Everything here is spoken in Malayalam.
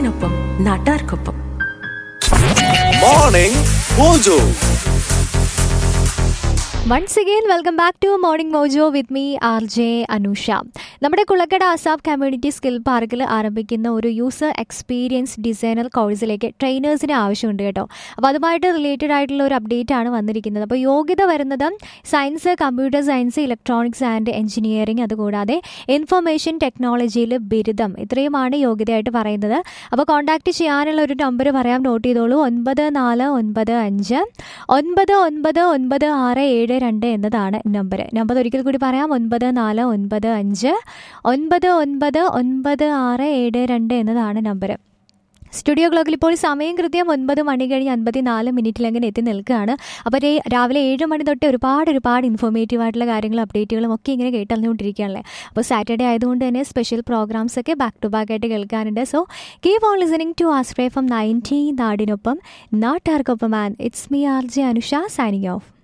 നാടിനൊപ്പം നാട്ടാർക്കൊപ്പം morning mojo once again welcome back to morning mojo with me R J Anusha നമ്മുടെ കുളക്കട ആസാബ് കമ്മ്യൂണിറ്റി സ്കിൽ പാർക്കിൽ ആരംഭിക്കുന്ന ഒരു യൂസർ എക്സ്പീരിയൻസ് ഡിസൈനർ കോഴ്സിലേക്ക് ട്രെയിനേഴ്സിന് ആവശ്യമുണ്ട് കേട്ടോ അപ്പോൾ അതുമായിട്ട് റിലേറ്റഡ് ആയിട്ടുള്ള ഒരു അപ്ഡേറ്റ് ആണ് വന്നിരിക്കുന്നത് അപ്പോൾ യോഗ്യത വരുന്നത് science computer science electronics and engineering അതുകൂടാതെ ഇൻഫർമേഷൻ ടെക്നോളജിയിൽ ബിരുദം ഇത്രയുമാണ് യോഗ്യതയായിട്ട് പറയുന്നത് അപ്പോൾ കോൺടാക്ട് ചെയ്യാനുള്ള ഒരു നമ്പർ പറയാം നോട്ട് ചെയ്തോളൂ ഒൻപത് നാല് ഒൻപത് അഞ്ച് ഒൻപത് ഒൻപത് ഒൻപത് ആറ് ഏഴ് രണ്ട് എന്നതാണ് നമ്പർ നമ്പർ ഒരിക്കൽ കൂടി പറയാം ഒൻപത് നാല് ഒൻപത് അഞ്ച് ഒൻപത് ഒൻപത് ഒൻപത് ആറ് ഏഴ് രണ്ട് എന്നതാണ് നമ്പർ സ്റ്റുഡിയോ ക്ലോക്കിൽ ഇപ്പോൾ സമയം കൃത്യം ഒൻപത് മണി കഴിഞ്ഞ് അൻപത്തി നാല് മിനിറ്റിലങ്ങനെ എത്തി നിൽക്കുകയാണ് അപ്പോൾ രേ- രാവിലെ ഏഴ് മണി തൊട്ട് ഒരുപാട് ഒരുപാട് ഇൻഫോർമേറ്റീവ് ആയിട്ടുള്ള കാര്യങ്ങളും അപ്ഡേറ്റുകളും ഒക്കെ ഇങ്ങനെ കേട്ടറിഞ്ഞുകൊണ്ടിരിക്കുകയാണല്ലേ അപ്പോൾ സാറ്റർഡേ ആയതുകൊണ്ട് തന്നെ സ്പെഷ്യൽ പ്രോഗ്രാംസ് ഒക്കെ ബാക്ക് ടു ബാക്ക് ആയിട്ട് കേൾക്കാനുണ്ട് so keep on listening to astray from ninety നാടിനൊപ്പം നാട്ടാർക്കൊപ്പം and it's me R J Anusha signing of